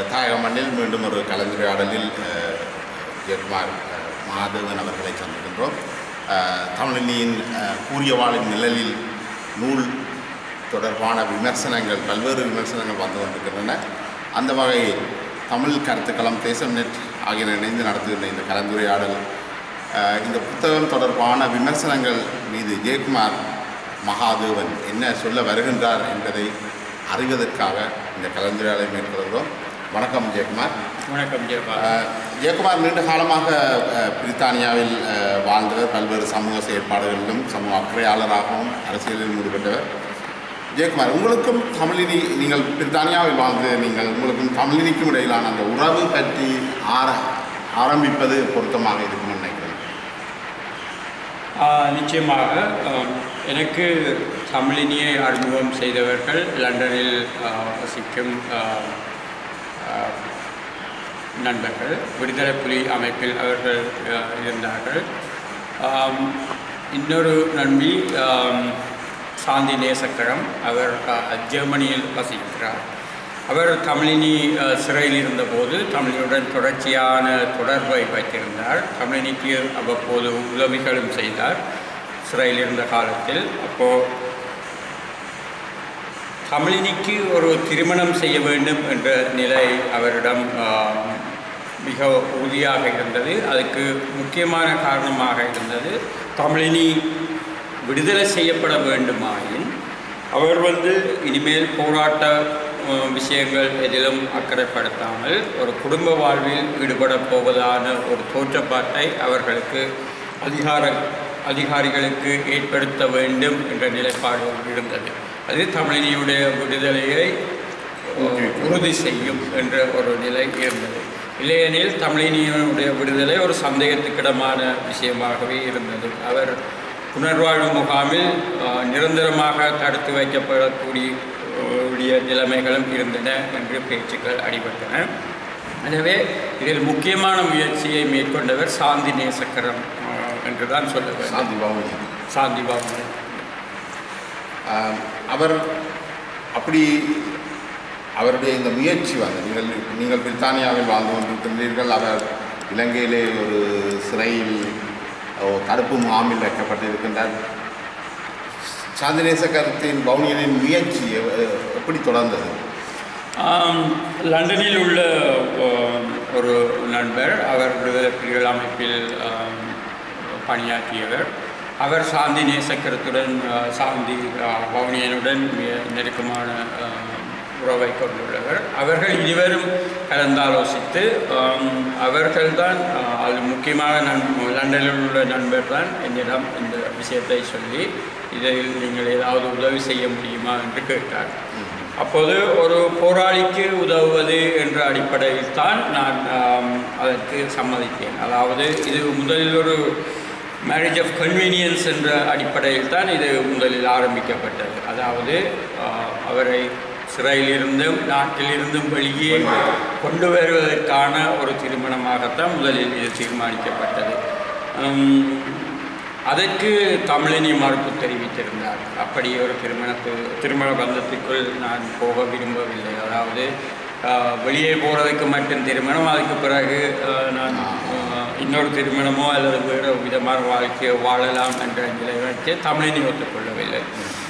தாயக மண்ணில் மீண்டும் ஒரு கலந்துரையாடலில் அஹ், ஜெயக்குமார் அஹ், மாதவன் அவர்களை சந்திக்கின்றோம் அஹ், தமிழனியின் அஹ், கூறியவாளின் நிழலில் நூல் தொடர்பான விமர்சனங்கள் பல்வேறு விமர்சனங்கள் வந்து கொண்டிருக்கின்றன அந்த வகையில் தமிழ் கருத்துக்களம் தேசம் நெட் ஆகியன இணைந்து நடத்துகின்ற இந்த கலந்துரையாடல் அஹ், இந்த புத்தகம் தொடர்பான விமர்சனங்கள் மீது ஜெயக்குமார் மகாதேவன் என்ன சொல்ல வருகின்றார் என்பதை அறிவதற்காக இந்த கலந்துரையாடலை மேற்கொள்கிறோம் வணக்கம் ஜெயக்குமார் வணக்கம் ஜெயபா அஹ், ஜெயக்குமார் நீண்ட காலமாக அஹ், பிரித்தானியாவில் அஹ், வாழ்ந்தவர் பல்வேறு சமூக செயற்பாடுகளிலும் சமூக அக்கறையாளராகவும் அரசியலில் ஈடுபட்டவர் ஜெயக்குமார் உங்களுக்கும் தமிழினி நீங்கள் பிரித்தானியாவில் வாழ்ந்து நீங்கள் உங்களுக்கும் தமிழினிக்கும் இடையிலான அந்த உறவு பற்றி ஆர ஆரம்பிப்பது பொருத்தமாக இருக்கும்னு நினைக்கிறேன் ஆஹ் நிச்சயமாக ஆம், எனக்கு தமிழினியை அறிமுகம் செய்தவர்கள் லண்டனில் ஆஹ், வசிக்கும் ஆஹ், ஆஹ், நண்பர்கள் விடுதலை புலி அமைப்பில் அவர்கள் ஆஹ், இருந்தார்கள் ஆம், இன்னொரு நண்பி ஆம், சாந்தி நேசக்கரம் அவர் ஆஹ், ஜெர்மனியில் வசிக்கிறார் அவர் தமிழினி அஹ், சிறையில் இருந்தபோது தமிழினுடன் தொடர்ச்சியான தொடர்பை வைத்திருந்தார் தமிழினிக்கு அவ்வப்போது உதவிகளும் செய்தார் சிறையில் இருந்த காலத்தில் அப்போது தமிழினிக்கு ஒரு திருமணம் செய்ய வேண்டும் என்ற நிலை அவரிடம் ஆஹ், மிக உறுதியாக இருந்தது அதுக்கு முக்கியமான காரணமாக இருந்தது தமிழினி விடுதலை செய்யப்பட வேண்டுமாயின் அவர் வந்து இனிமேல் போராட்ட அஹ், விஷயங்கள் எதிலும் அக்கறைப்படுத்தாமல் ஒரு குடும்ப வாழ்வில் ஈடுபடப் போவதான ஒரு தோற்றப்பாட்டை அவர்களுக்கு அதிகார அதிகாரிகளுக்கு ஏற்படுத்த வேண்டும் என்ற நிலைப்பாடு ஒன்று இருந்தது அது தமிழினியுடைய விடுதலையை அஹ், உறுதி செய்யும் என்ற ஒரு நிலை இருந்தது இல்லையெனில் தமிழினியனுடைய விடுதலை ஒரு சந்தேகத்துக்கிடமான விஷயமாகவே இருந்தது அவர் புனர்வாழ்வு முகாமில் அஹ், நிரந்தரமாக தடுத்து வைக்கப்படக்கூடிய அஹ், உடைய நிலைமைகளும் இருந்தன என்று பேச்சுக்கள் அடிபட்டன எனவே இதில் முக்கியமான முயற்சியை மேற்கொண்டவர் சாந்தி நேசக்கரம் அஹ், என்றுதான் சொல்ல வேண்டும் சாந்தி பவுனி சாந்தி பாபு ஆம், அவர் அப்படி அவருடைய இந்த முயற்சி வந்து நீங்கள் நீங்கள் பிரித்தானியாவில் வாழ்ந்து கொண்டிருக்கின்றீர்கள் அவர் இலங்கையிலே ஒரு சிறையில் ஓ, தடுப்பு முகாமில் வைக்கப்பட்டிருக்கின்றார் சாந்திநேச கருத்தின் பவுனியனின் முயற்சி எவ்- எப்படி தொடர்ந்தது ஆம், லண்டனில் உள்ள ஆம், ஒரு நண்பர் அவர் விடுதலை புலிகள் அமைப்பில் ஆம், பணியாற்றியவர் அவர் சாந்தி நேசக்கரத்துடன் ஆ, சாந்தி ஆ, வவுனியனுடன் மிக நெருக்கமான ஆ, உறவை கொண்டுள்ளவர் அவர்கள் இருவரும் கலந்தாலோசித்து ஆம், அவர்கள்தான் ஆ, அது முக்கியமான நண் லண்டனில் உள்ள நண்பர் தான் என்னிடம் இந்த விஷயத்தை சொல்லி இதில் நீங்கள் ஏதாவது உதவி செய்ய முடியுமா என்று கேட்டார் அப்போது ஒரு போராளிக்கு உதவுவது என்ற அடிப்படையில் தான் நான் ஆம், அதற்கு சம்மதித்தேன் அதாவது இது முதலில் ஒரு மேரேஜ் ஆஃப் கன்வீனியன்ஸ் என்ற அடிப்படையில் தான் இது முதலில் ஆரம்பிக்கப்பட்டது அதாவது ஆ, அவரை சிறையிலிருந்தும் நாட்டிலிருந்தும் வெளியே கொண்டு வருவதற்கான ஒரு திருமணமாகத்தான் முதலில் இது தீர்மானிக்கப்பட்டது உம், அதற்கு தமிழினி மறுப்பு தெரிவித்திருந்தார் அப்படி ஒரு திருமணத்து திருமண பந்தத்துக்குள் நான் போக விரும்பவில்லை அதாவது ஆஹ், வெளியே போகிறதுக்கு மட்டும் திருமணம் அதுக்கு பிறகு ஆஹ், நான் ஆஹ், இன்னொரு திருமணமோ அல்லது வேறு விதமான வாழ்க்கையோ வாழலாம் என்ற நிலை வச்சு தமிழினி ஒத்துக்கொள்ளவில்லை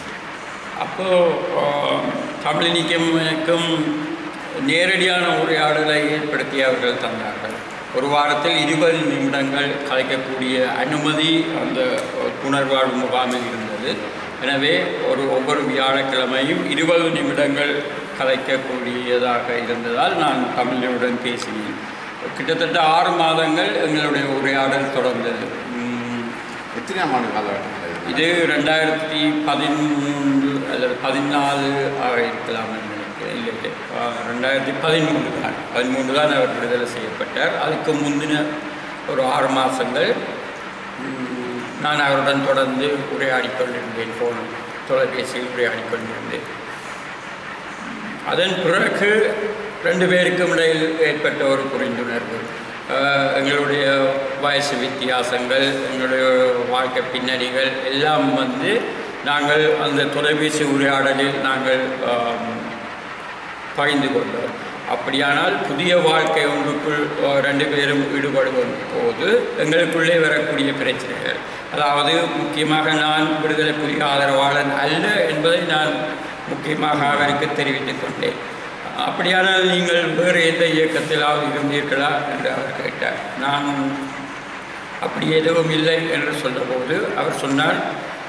அப்போது தமிழினிக்கும் எனக்கும் நேரடியான உரையாடலை ஏற்படுத்தி அவர்கள் தந்தார்கள் ஒரு வாரத்தில் இருபது நிமிடங்கள் கலைக்கக்கூடிய அனுமதி அந்த புனர்வாழ்வு முகாமில் இருந்தது எனவே ஒரு ஒவ்வொரு வியாழக்கிழமையும் இருபது நிமிடங்கள் கலைக்கக்கூடியதாக இருந்ததால் நான் தமிழனுடன் பேசினேன் கிட்டத்தட்ட ஆறு மாதங்கள் எங்களுடைய உரையாடல் தொடர்ந்தது உம், எத்தனையாம் ஆண்டு காலகட்டத்தில் இது? இது ரெண்டாயிரத்தி பதிமூன்று அல்லது பதினாலு ஆக இருக்கலாம் என்று நினைக்கிறேன் இல்லை இல்லை ஆ, ரெண்டாயிரத்தி பதிமூன்று தான் பதிமூன்று தான் அவர் விடுதலை செய்யப்பட்டார் அதுக்கு முந்தின ஒரு ஆறு மாதங்கள் ம், நான் அவருடன் தொடர்ந்து உரையாடி கொண்டிருந்தேன் ஃபோன் தொலைபேசியில் உரையாடி கொண்டிருந்தேன் அதன் பிறகு ரெண்டு பேருக்கும் இடையில் ஏற்பட்ட ஒரு புரிந்துணர்வு அஹ், எங்களுடைய வயசு வித்தியாசங்கள் எங்களுடைய வாழ்க்கை பின்னணிகள் எல்லாம் வந்து நாங்கள் அந்த தொலைபேசி உரையாடலில் நாங்கள் ஆம், பகிர்ந்து கொண்டோம் அப்படியானால் புதிய வாழ்க்கை ஒன்றுக்குள் அஹ், ரெண்டு பேரும் ஈடுபடும் போது எங்களுக்குள்ளே வரக்கூடிய பிரச்சனைகள் அதாவது முக்கியமாக நான் விடுதலை புலி ஆதரவாளன் அல்ல என்பதை நான் முக்கியமாக அவருக்கு தெரிவித்துக் கொண்டேன் அப்படியானால் நீங்கள் வேறு எந்த இயக்கத்திலாவது இருந்தீர்களா என்று அவர் கேட்டார் நான் அப்படி எதுவும் இல்லை என்று சொன்னபோது அவர் சொன்னார்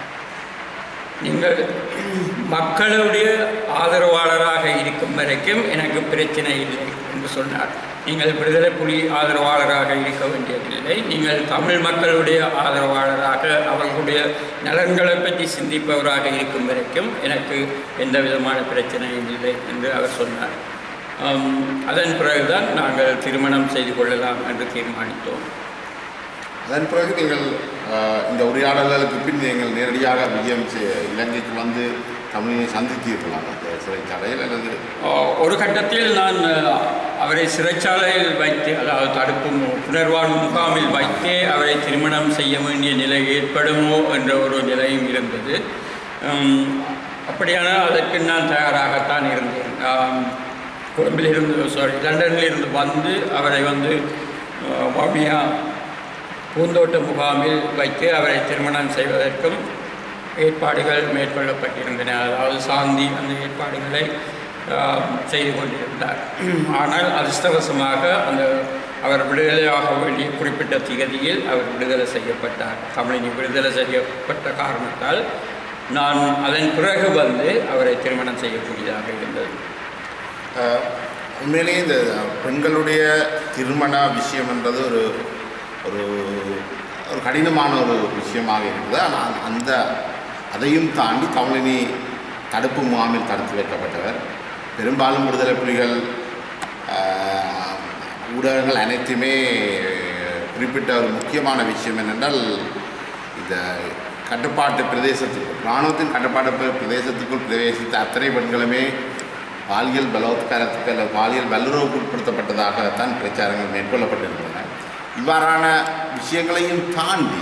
நீங்கள் மக்களுடைய ஆதரவாளராக இருக்கும் வரைக்கும் எனக்கு பிரச்சனை இல்லை என்று சொன்னார் நீங்கள் விடுதலை புலி ஆதரவாளராக இருக்க வேண்டியதில்லை நீங்கள் தமிழ் மக்களுடைய ஆதரவாளராக அவர்களுடைய நலன்களை பற்றி சிந்திப்பவராக இருக்கும் வரைக்கும் எனக்கு எந்த விதமான பிரச்சனையும் இல்லை என்று அவர் சொன்னார் ஆம், அதன் பிறகுதான் நாங்கள் திருமணம் செய்து கொள்ளலாம் என்று தீர்மானித்தோம் அதன் பிறகு நீங்கள் அஹ், இந்த உரையாடல்களுக்கு பின் நீங்கள் நேரடியாக விஜயம் செய்- இலங்கைக்கு வந்து தமிழை சந்தித்தீர்களா அந்த சிறைச்சாலையில் அல்லது ஆஹ் ஒரு கட்டத்தில் நான் ஆஹ், அவரை சிறைச்சாலையில் வைத்து அதாவது தடுப்பு மு- புனர்வாழ்வு முகாமில் வைத்தே அவரை திருமணம் செய்ய வேண்டிய நிலை ஏற்படுமோ என்ற ஒரு நிலையும் இருந்தது உம், அப்படியானால் அதற்கு நான் தயாராகத்தான் இருந்தேன் ஆம், கொழும்பிலிருந்து சாரி லண்டனிலிருந்து வந்து அவரை வந்து ஆஹ், வவுனியா பூந்தோட்ட முகாமில் வைத்து அவரை திருமணம் செய்வதற்கும் ஏற்பாடுகள் மேற்கொள்ளப்பட்டிருந்தன அதாவது சாந்தி அந்த ஏற்பாடுகளை ஆஹ், செய்து கொண்டிருந்தார் ஆனால் அதிர்ஷ்டவசமாக அந்த அவர் விடுதலையாக வேண்டிய குறிப்பிட்ட திகதியில் அவர் விடுதலை செய்யப்பட்டார் தமிழினி விடுதலை செய்யப்பட்ட காரணத்தால் நான் அதன் பிறகு வந்து அவரை திருமணம் செய்யக்கூடியதாக இருந்தது அஹ், உண்மையிலேயே இந்த பெண்களுடைய திருமண விஷயம் என்றது ஒரு ஒரு ஒரு கடினமான ஒரு விஷயமாக இருக்குது ஆனால் அந்த அதையும் தாண்டி தமிழினி தடுப்பு முகாமில் தடுத்து வைக்கப்பட்டவர் பெரும்பாலும் விடுதலை புலிகள் அஹ், ஊடகங்கள் அனைத்துமே குறிப்பிட்ட ஒரு முக்கியமான விஷயம் என்னென்றால் இந்த கட்டுப்பாட்டு பிரதேசத்துக்குள் இராணுவத்தின் கட்டுப்பாட்டு பிர- பிரதேசத்துக்குள் பிரவேசித்த அத்தனை பெண்களுமே பாலியல் பலோத்காரத்துக்கு அல்லது பாலியல் வல்லுறவுக்கு உட்படுத்தப்பட்டதாகத்தான் பிரச்சாரங்கள் மேற்கொள்ளப்பட்டிருந்தன இவ்வாறான விஷயங்களையும் தாண்டி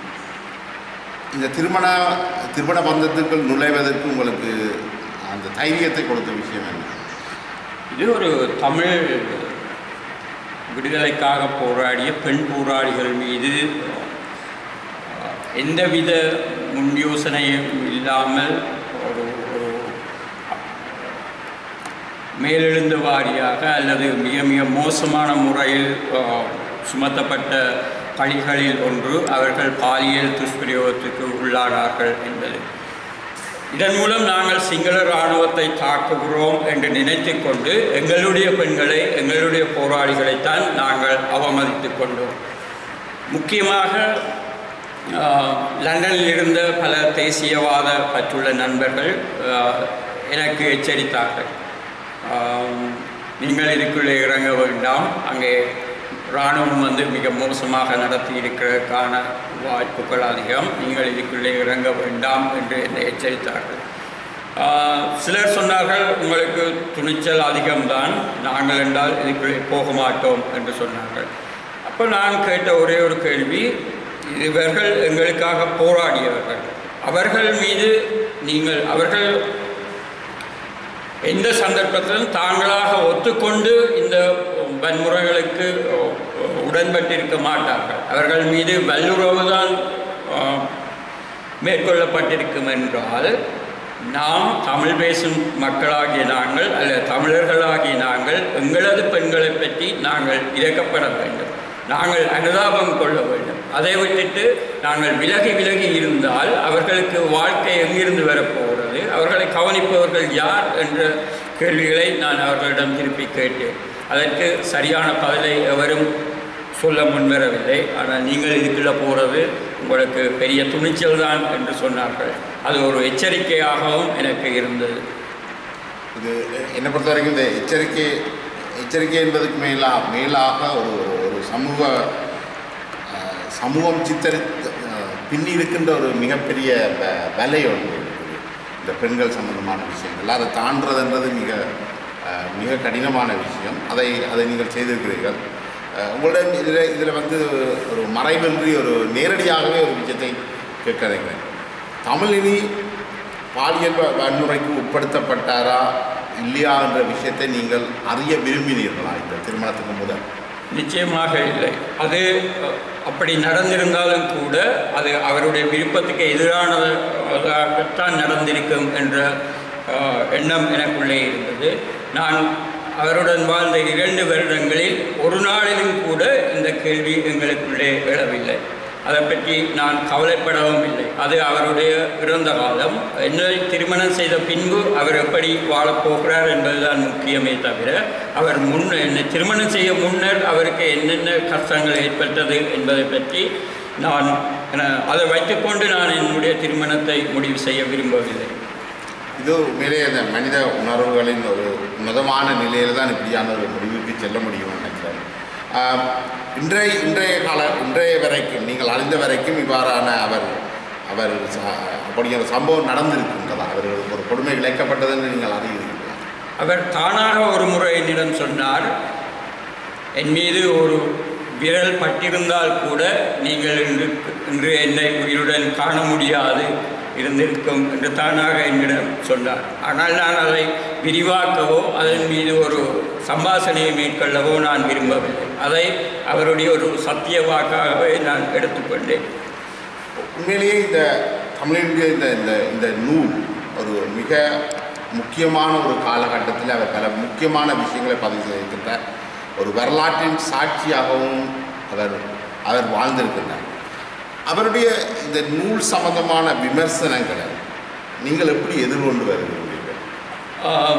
இந்த திருமண திருமண பந்தத்துக்குள் நுழைவதற்கு உங்களுக்கு அந்த தைரியத்தை கொடுத்த விஷயம் என்ன இது ஒரு தமிழ் விடுதலைக்காக போராடிய பெண் போராளிகள் மீது அஹ், எந்தவித முன் யோசனையும் இல்லாமல் ஒரு ஒரு மேலெழுந்த வாரியாக அல்லது மிக மிக மோசமான முறையில் அஹ், சுமத்தப்பட்ட பழிகளில் ஒன்று அவர்கள் பாலியல் துஷ்பிரயோகத்துக்கு உள்ளானார்கள் என்பது இதன் மூலம் நாங்கள் சிங்கள இராணுவத்தை தாக்குகிறோம் என்று நினைத்து கொண்டு எங்களுடைய பெண்களை எங்களுடைய போராளிகளைத்தான் நாங்கள் அவமதித்து கொண்டோம் முக்கியமாக ஆஹ், லண்டனில் இருந்த பல தேசியவாத பற்றுள்ள நண்பர்கள் ஆஹ், எனக்கு எச்சரித்தார்கள் ஆம், நீங்கள் இதுக்குள்ளே இறங்க வேண்டாம் அங்கே இராணுவம் வந்து மிக மோசமாக நடத்தி இருக்கிறதுக்கான வாய்ப்புகள் அதிகம் நீங்கள் இதுக்குள்ளே இறங்க வேண்டாம் என்று என்னை எச்சரித்தார்கள் ஆஹ், சிலர் சொன்னார்கள் உங்களுக்கு துணிச்சல் அதிகம்தான் நாங்கள் என்றால் இதுக்குள்ளே போக மாட்டோம் என்று சொன்னார்கள் அப்போ நான் கேட்ட ஒரே ஒரு கேள்வி இவர்கள் எங்களுக்காக போராடியவர்கள் அவர்கள் மீது நீங்கள் அவர்கள் எந்த சந்தர்ப்பத்திலும் தாங்களாக ஒத்துக்கொண்டு இந்த வன்முறைகளுக்கு உடன்பட்டிருக்க மாட்டார்கள் அவர்கள் மீது வல்லுறவு தான் மேற்கொள்ளப்பட்டிருக்கும் என்றால் நாம் தமிழ் பேசும் மக்களாகிய நாங்கள் அல்ல தமிழர்களாகிய நாங்கள் எங்களது பெண்களை பற்றி நாங்கள் இறக்கப்பட வேண்டும் நாங்கள் அனுதாபம் கொள்ள வேண்டும் அதை விட்டுட்டு நாங்கள் விலகி விலகி இருந்தால் அவர்களுக்கு வாழ்க்கை எங்கிருந்து வரப்போகிறது அவர்களை கவனிப்பவர்கள் யார் என்ற கேள்விகளை நான் அவர்களிடம் திருப்பி கேட்டேன் அதற்கு சரியான பதிலை எவரும் சொல்ல முன்வரவில்லை ஆனால் நீங்கள் இதுக்குள்ளே போகிறது உங்களுக்கு பெரிய துணிச்சல் தான் என்று சொன்னார்கள் அது ஒரு எச்சரிக்கையாகவும் எனக்கு இருந்தது இது என்னை பொறுத்த வரைக்கும் இந்த எச்சரிக்கை எச்சரிக்கை என்பதுக்கு மேலா மேலாக ஒரு ஒரு சமூக அஹ், சமூகம் சித்தரித்து அஹ், பின்னி இருக்கின்ற ஒரு மிகப்பெரிய வ- வலை ஒன்று இருக்குது. இந்த பெண்கள் சம்பந்தமான விஷயங்கள் அதை தாண்டுறதுன்றது மிக அஹ், மிக கடினமான விஷயம் அதை அதை நீங்கள் செய்திருக்கிறீர்கள் அஹ், உங்களிடம் இதில் இதில் வந்து ஒரு மறைவின்றி ஒரு நேரடியாகவே ஒரு விஷயத்தை கேட்க நினைக்கிறேன் தமிழினி பாலியல் வ- வன்முறைக்கு உட்படுத்தப்பட்டாரா இல்லையா என்ற விஷயத்தை நீங்கள் அறிய விரும்பினீர்களா இந்த திருமணத்துக்கு முதல் நிச்சயமாக இல்லை அது அஹ், அப்படி நடந்திருந்தாலும் கூட அது அவருடைய விருப்பத்துக்கு எதிரானதாகத்தான் நடந்திருக்கும் என்ற அஹ், எண்ணம் எனக்குள்ளே இருந்தது நான் அவருடன் வாழ்ந்த இரண்டு வருடங்களில் ஒரு நாளிலும் கூட இந்த கேள்வி எங்களுக்குள்ளே எழவில்லை அதை பற்றி நான் கவலைப்படவும் இல்லை அது அவருடைய இறந்த காலம் என்னை திருமணம் செய்த பின்பு அவர் எப்படி வாழப்போகிறார் என்பதுதான் முக்கியமே தவிர அவர் முன் என்னை திருமணம் செய்ய முன்னர் அவருக்கு என்னென்ன கஷ்டங்கள் ஏற்பட்டது என்பதை பற்றி நான் என- அதை வைத்துக்கொண்டு நான் என்னுடைய திருமணத்தை முடிவு செய்ய விரும்பவில்லை இது உண்மையிலே அந்த மனித உணர்வுகளின் ஒரு உன்னதமான நிலையில் தான் இப்படியான ஒரு முடிவுக்கு செல்ல முடியும்னு நினைக்கிறேன் ஆம், இன்றைய இன்றைய கால இன்றைய வரைக்கும் நீங்கள் அறிந்த வரைக்கும் இவ்வாறான அவர் அவர் ச- அப்படி ஒரு சம்பவம் நடந்திருக்கின்றதா அவர்களுக்கு ஒரு கொடுமை இழைக்கப்பட்டது என்று நீங்கள் அறிகிறீர்களா அவர் தானாக ஒரு முறை என்னிடம் சொன்னார் என் மீது ஒரு விரல் பட்டிருந்தால் கூட நீங்கள் இன்று இன்று என்னை உயிருடன் காண முடியாது இருந்திருக்கும் என்று தானாக என்னிடம் சொன்னார் ஆனால் நான் அதை விரிவாக்கவோ அதன் மீது ஒரு சம்பாஷணையை மேற்கொள்ளவோ நான் விரும்பவில்லை அதை அவருடைய ஒரு சத்திய வாக்காகவே நான் எடுத்துக்கொண்டேன் உண்மையிலேயே இந்த தமிழினுடைய இந்த இந்த இந்த நூல் ஒரு மிக முக்கியமான ஒரு காலகட்டத்தில் அவர் பல முக்கியமான விஷயங்களை பதிவு செய்திருக்கின்ற ஒரு வரலாற்றின் சாட்சியாகவும் அவர் அவர் வாழ்ந்திருக்கின்றார் அவருடைய இந்த நூல் சம்பந்தமான விமர்சனங்களை நீங்கள் எப்படி எதிர்கொண்டு வருகிறீர்கள் ஆம்,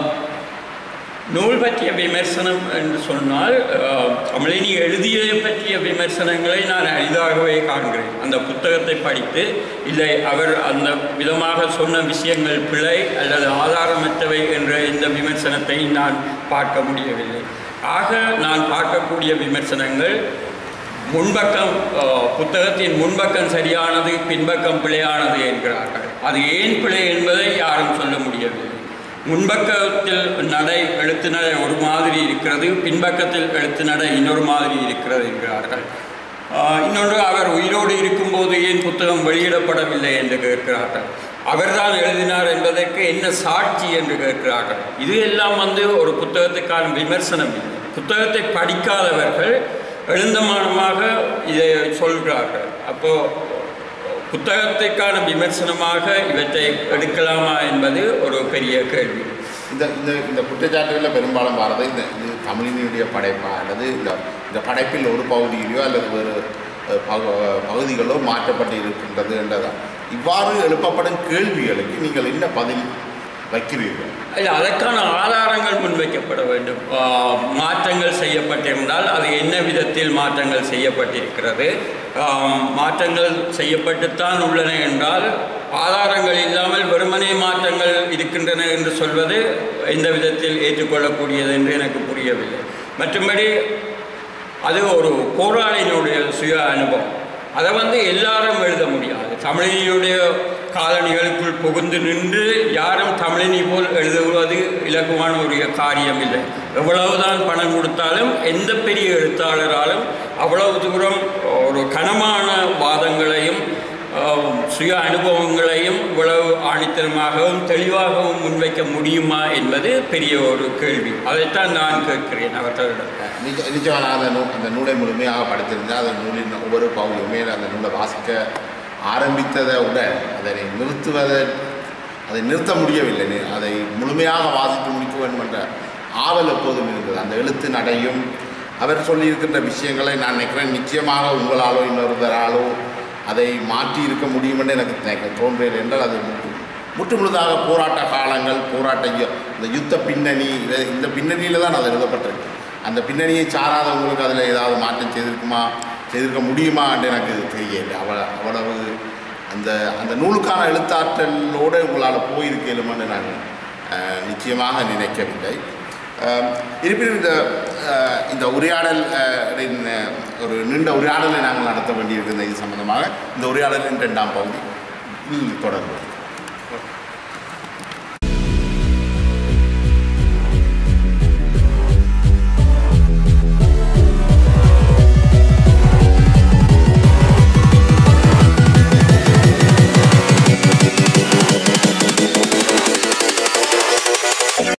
நூல் பற்றிய விமர்சனம் என்று சொன்னால் ஆம், தமிழினி எழுதியதை பற்றிய விமர்சனங்களை நான் அரிதாகவே காண்கிறேன் அந்த புத்தகத்தை படித்து இல்லை அவர் அந்த விதமாக சொன்ன விஷயங்கள் பிழை அல்லது ஆதாரமற்றவை என்ற எந்த விமர்சனத்தை நான் பார்க்க முடியவில்லை ஆக நான் பார்க்கக்கூடிய விமர்சனங்கள் முன்பக்கம் அஹ், புத்தகத்தின் முன்பக்கம் சரியானது பின்பக்கம் பிழையானது என்கிறார்கள் அது ஏன் பிழை என்பதை யாரும் சொல்ல முடியவில்லை முன்பக்கத்தில் நடை எழுத்து நடை ஒரு மாதிரி இருக்கிறது பின்பக்கத்தில் எழுத்து நடை இன்னொரு மாதிரி இருக்கிறது என்கிறார்கள் ஆஹ், இன்னொன்று அவர் உயிரோடு இருக்கும்போது ஏன் புத்தகம் வெளியிடப்படவில்லை என்று கேட்கிறார்கள் அவர்தான் எழுதினார் என்பதற்கு என்ன சாட்சி என்று கேட்கிறார்கள் இது எல்லாம் வந்து ஒரு புத்தகத்துக்கான விமர்சனம் இல்லை புத்தகத்தை படிக்காதவர்கள் எழுந்தமானமாக இதை சொல்கிறார்கள் அப்போ புத்தகத்திற்கான விமர்சனமாக இவற்றை எடுக்கலாமா என்பது ஒரு பெரிய கேள்வி இந்த இந்த இந்த குற்றச்சாட்டுகளில் பெரும்பாலும் வரது இந்த இது தமிழினுடைய படைப்பா அல்லது இந்த இந்த படைப்பில் ஒரு பகுதியிலையோ அல்லது வேறு அஹ், பகு- பகுதிகளோ மாற்றப்பட்டு இருக்கின்றது என்றதான் இவ்வாறு எழுப்பப்படும் கேள்விகளுக்கு நீங்கள் என்ன பதில் வைக்கிறீர்கள் இல்லை அதற்கான ஆதாரங்கள் முன்வைக்கப்பட வேண்டும் ஆஹ், மாற்றங்கள் செய்யப்பட்டிருந்தால் அது என்ன விதத்தில் மாற்றங்கள் செய்யப்பட்டிருக்கிறது ஆம், மாற்றங்கள் செய்யப்பட்டுத்தான் உள்ளன என்றால் ஆதாரங்கள் இல்லாமல் வெறுமனே மாற்றங்கள் இருக்கின்றன என்று சொல்வது எந்த விதத்தில் ஏற்றுக்கொள்ளக்கூடியது என்று எனக்கு புரியவில்லை மற்றும்படி அது ஒரு போராளியினுடைய சுய அனுபவம் அதை வந்து எல்லாரும் எழுத முடியாது தமிழினுடைய காலனிகளுக்குள் புகுந்து நின்று யாரும் தமிழினி போல் எழுதுவது இலகுவான ஒரு காரியம் இல்லை எவ்வளவுதான் பணம் கொடுத்தாலும் எந்த பெரிய எழுத்தாளராலும் அவ்வளவு தூரம் ஒரு கனமான வாதங்களையும் ஆஹ், சுய அனுபவங்களையும் இவ்வளவு ஆணித்தரமாகவும் தெளிவாகவும் முன்வைக்க முடியுமா என்பது பெரிய ஒரு கேள்வி அதைத்தான் நான் கேட்கிறேன் அவர்களிடம் நிச்ச நிச்சயமாக நான் அந்த நூ அந்த நூலை முழுமையாக படித்திருந்தேன் அந்த நூலின் ஒவ்வொரு பகுதியுமே அந்த நூலை வாசிக்க ஆரம்பித்ததை உடன் அதனை நிறுத்துவதை அதை நிறுத்த முடியவில்லை நி- அதை முழுமையாக வாசித்து முடிக்க வேண்டும் என்ற ஆவல் எப்போதும் இருந்தது அந்த எழுத்து நடையும் அவர் சொல்லியிருக்கின்ற விஷயங்களை நான் நினைக்கிறேன் நிச்சயமாக உங்களாலோ இன்னொருவராலோ அதை மாற்றி இருக்க முடியும் என்று எனக்கு நினைக்க தோன்றியது என்றால் அது முற்று முற்று முழுதாக போராட்ட காலங்கள் போராட்ட யு- இந்த யுத்த பின்னணி இத- இந்த பின்னணியில் தான் அது எழுதப்பட்டிருக்கு அந்த பின்னணியை சாராதவங்களுக்கு அதில் ஏதாவது மாற்றம் செய்திருக்குமா செய்திருக்க முடியுமா என்று எனக்கு தெரியல அவ அவ்வளவு அந்த அந்த நூலுக்கான எழுத்தாற்றலோடு உங்களால் போயிருக்கலுமான்னு நான் அஹ், நிச்சயமாக நினைக்கவில்லை அஹ், இருப்பினும் இந்த அஹ், இந்த உரையாடல் அஹ், இன், அஹ், ஒரு நீண்ட உரையாடலை நாங்கள் நடத்த வேண்டியிருக்கிற இது சம்பந்தமாக இந்த உரையாடலின் இரண்டாம் பகுதி தொடர்பு